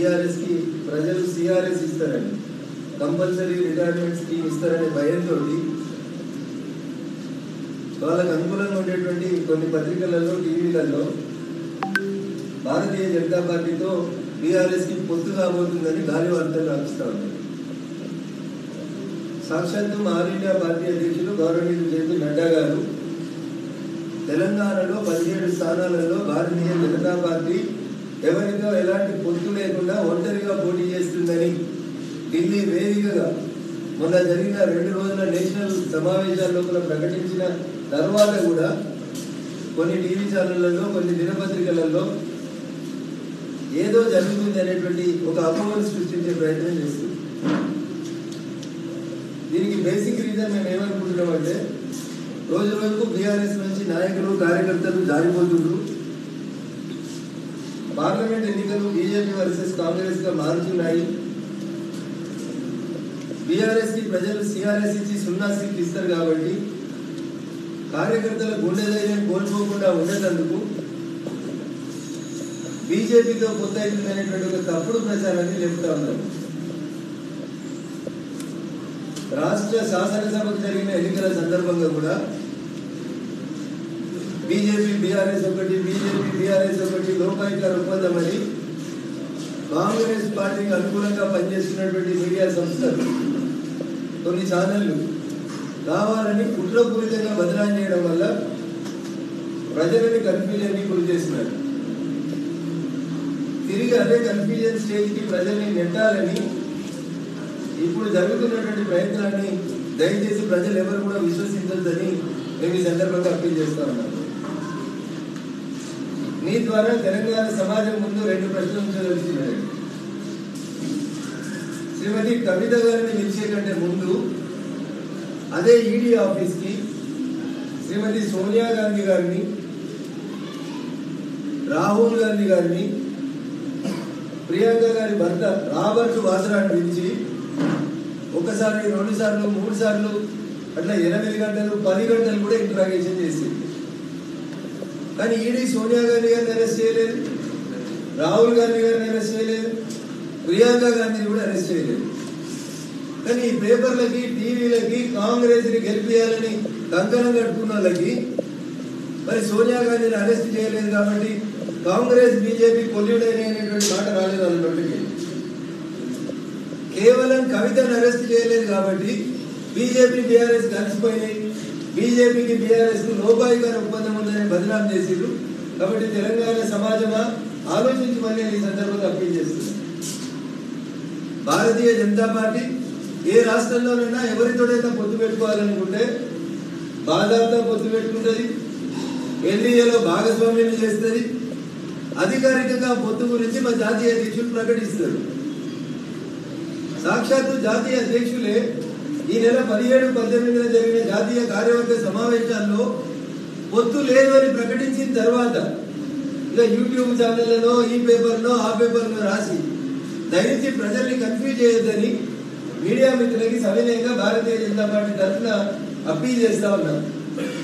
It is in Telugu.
బీఆర్ఎస్ కి ప్రజలు సిఆర్ఎస్ ఇస్తారని కంపల్సరీ రిటైర్మెంట్ స్కీమ్ ఇస్తారనే భయంతో వాళ్ళకు అనుకూలంగా ఉండేటువంటి కొన్ని పత్రికలలో టీవీలలో భారతీయ జనతా పార్టీతో బీఆర్ఎస్ కి పొత్తు కాబోతుందని గాలి వార్తలు రాపిస్తా ఉన్నారు సాక్షాత్తు మా ఆల్ ఇండియా పార్టీ అధ్యక్షులు గౌరవనీయులు జేపీ నడ్డా గారు తెలంగాణలో పదిహేడు స్థానాలలో భారతీయ జనతా పార్టీ ఎవరితో ఎలాంటి పొత్తు లేకుండా ఒంటరిగా పోటీ చేస్తుందని ఢిల్లీ వేదికగా మొన్న జరిగిన రెండు రోజుల నేషనల్ సమావేశాల్లో కూడా ప్రకటించిన తర్వాత కూడా కొన్ని టీవీ ఛానళ్లలో కొన్ని దినపత్రికలలో ఏదో జరుగుతుంది అనేటువంటి ఒక అపోహను సృష్టించే ప్రయత్నం చేస్తుంది దీనికి బేసిక్ రీజన్ మేము ఏమనుకుంటున్నామంటే రోజు రోజుకు బీఆర్ఎస్ నుంచి నాయకులు కార్యకర్తలు జారిపోతుండ్రు పార్లమెంట్ ఎన్నికలు బీజేపీ వర్సెస్ కాంగ్రెస్ గా మారుతున్నాయి బీఆర్ఎస్ కి ప్రజలు సిఆర్ఎస్ ఇచ్చి సున్నా సీట్లు ఇస్తారు కాబట్టి కార్యకర్తల గుండె ధైర్యం కోల్పోకుండా ఉండేందుకు బీజేపీతో పొత్తు అవుతుంది అనేటువంటి ఒక తప్పుడు ప్రచారాన్ని లేపుతా ఉన్నారు రాష్ట్ర శాసనసభకు జరిగిన ఎన్నికల సందర్భంగా కూడా బీజేపీ బీఆర్ఎస్ ఒకటి బీజేపీ బీఆర్ఎస్ ఒకటి లోకాయుక్త ఒప్పందం అని కాంగ్రెస్ పార్టీకి అనుకూలంగా పనిచేస్తున్నటువంటి మీడియా సంస్థలు కొన్ని ఛానళ్లు కావాలని కుట్రపూరితంగా బదనాలు చేయడం వల్ల ప్రజలని కన్ఫ్యూజన్ కి గురి చేస్తున్నారు తిరిగి అదే కన్ఫ్యూజన్ స్టేజ్ కి ప్రజల్ని నెట్టాలని ఇప్పుడు జరుగుతున్నటువంటి ప్రయత్నాన్ని దయచేసి ప్రజలు ఎవరు కూడా విశ్వసించొద్దని మేము ఈ సందర్భంగా అప్పీల్ చేస్తా ఉన్నాం మీ ద్వారా తెలంగాణ సమాజం ముందు రెండు ప్రశ్నలు ఉంచదలిచినాయి శ్రీమతి కవిత గారిని పిలిచే కంటే ముందు అదే ఈడీ ఆఫీస్ కి శ్రీమతి సోనియా గాంధీ గారిని రాహుల్ గాంధీ గారిని ప్రియాంక గారి భర్త రాబర్ట్ వాద్రాని పిలిచి ఒకసారి రెండు సార్లు మూడు సార్లు అట్లా ఎనిమిది గంటలు పది గంటలు కూడా ఇంట్రాగేషన్ చేసింది కానీ ఈడీ సోనియా గాంధీ గారిని అరెస్ట్ చేయలేదు రాహుల్ గాంధీ గారిని అరెస్ట్ చేయలేదు ప్రియాంక గాంధీని కూడా అరెస్ట్ చేయలేదు కానీ ఈ పేపర్లకి టీవీలకి కాంగ్రెస్ ని గెలిపించాలని కంకణం కట్టుకున్న వాళ్ళకి మరి సోనియా గాంధీని అరెస్ట్ చేయలేదు కాబట్టి కాంగ్రెస్ బీజేపీ కొల్లుడని అనేటువంటి మాట రాలేదు వాళ్ళ నోటికి కేవలం కవితను అరెస్ట్ చేయలేదు కాబట్టి బీజేపీ బీఆర్ఎస్ కలిసిపోయినాయి బీజేపీకి బీఆర్ఎస్ కు లోపాయికార ఒప్పందం ఉందని బదనాం చేసిరు కాబట్టి తెలంగాణ సమాజమా ఆలోచించి మళ్ళీ ఈ సందర్భంగా అప్పీల్ చేస్తుంది భారతీయ జనతా పార్టీ ఏ రాష్ట్రంలోనైనా ఎవరితోడైనా పొత్తు పెట్టుకోవాలనుకుంటే బాధాతో పొత్తు పెట్టుకుంటుంది ఎన్డీఏలో భాగస్వామ్యం చేస్తుంది అధికారికంగా పొత్తు గురించి మా జాతీయ అధ్యక్షులు ప్రకటిస్తారు సాక్షాత్తు జాతీయ అధ్యక్షులే ఈ నెల పదిహేడు పద్దెనిమిదిన జరిగిన జాతీయ కార్యవర్గ సమావేశాల్లో పొత్తు లేదు అని ప్రకటించిన తర్వాత ఇక యూట్యూబ్ ఛానళ్లలో ఈ పేపర్లో ఆ పేపర్లో రాసి దయచేసి ప్రజల్ని కన్ఫ్యూజ్ చేయొద్దని మీడియా మిత్రులకి సవినయంగా భారతీయ జనతా పార్టీ తరఫున అప్పీల్ చేస్తా ఉన్నాం